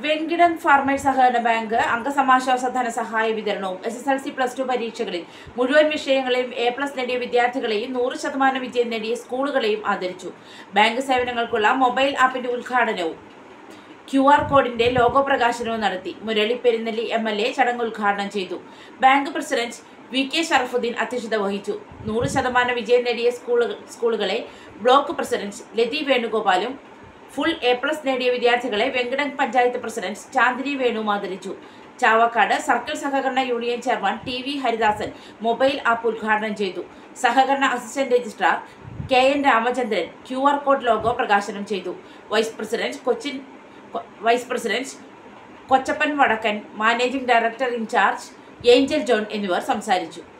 വെങ്കിടൻ farmers സഹകരണ bank അംഗസമാശ്വാസ ധനസഹായ വിതരണവും S S L C plus two പരീക്ഷകളിൽ മുഴുവൻ വിഷയങ്ങളെയും എ പ്ലസ് നേടിയ വിദ്യാർത്ഥികളെയും നൂറ് ശതമാനം വിജയം നേടിയ സ്കൂളുകളെയും ആദരിച്ചു ബാങ്ക് സേവനങ്ങൾക്കുള്ള മൊബൈൽ ആപ്പിന്റെ ഉദ്ഘാടനവും ക്യു ആർ കോഡിന്റെ ലോഗോ പ്രകാശനവും നടത്തി Murali Perunnelli M L A ചടങ്ങ് ഉദ്ഘാടനം ചെയ്തു bank president V K Sharafuddin അധ്യക്ഷത വഹിച്ചു നൂറ് ശതമാനം വിജയം നേടിയ സ്കൂളുകൾ സ്കൂളുകളെ ബ്ലോക്ക് പ്രസിഡന്റ് ലതി വേണുഗോപാലും ഫുൾ എ പ്ലസ് നേടിയ വിദ്യാർത്ഥികളെ വെങ്കടൻ പഞ്ചായത്ത് പ്രസിഡന്റ് ചാന്ദിനി വേണുവും ആദരിച്ചു ചാവക്കാട് സർക്കിൾ സഹകരണ union chairman T V Haridasan mobile app ഉദ്ഘാടനം ചെയ്തു സഹകരണ assistant registrar K N Ramachandran Q R code logo പ്രകാശനം ചെയ്തു വൈസ് പ്രസിഡന്റ് കൊച്ചിൻ കൊ- vice president Kochappan Vadakkan managing director in charge Angel John എന്നിവർ സംസാരിച്ചു